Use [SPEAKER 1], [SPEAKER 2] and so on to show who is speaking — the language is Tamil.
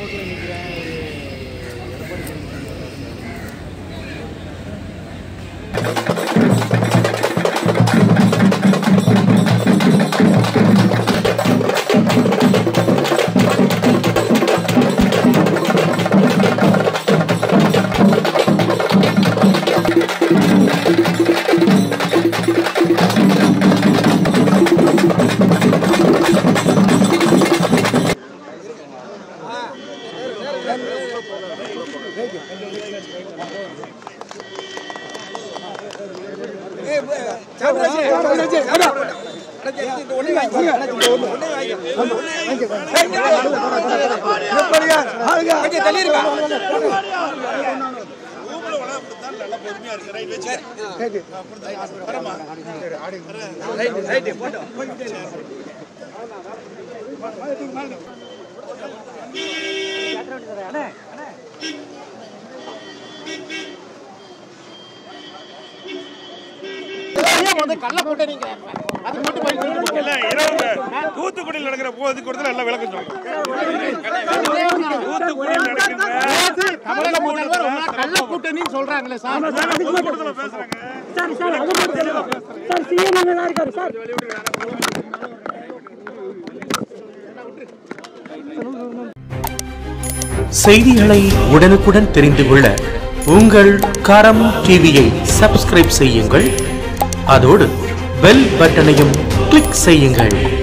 [SPEAKER 1] இல்ல இரவுங்க தூத்துக்குடியில் நடக்கிற போது கொடுத்து நல்லா விளக்கம் சொல்லுங்க தூத்துக்குடியில் நடக்கின்ற
[SPEAKER 2] தமிழக முதல்வர் கள்ள கூட்டணின்னு சொல்றாங்களே சார்
[SPEAKER 1] பொதுக்கூட்டத்துல பேசுறாங்க
[SPEAKER 3] சார் சார் அது மட்டும் இல்ல. சார் சிஎம் அங்கே தான் இருக்காரு சார்
[SPEAKER 4] செய்திகளை உடனுக்குடன் தெரிந்து கொள்ள உங்கள் கரம் டிவியை சப்ஸ்கிரைப் செய்யுங்கள் அதோடு பெல் பட்டனையும் கிளிக் செய்யுங்கள்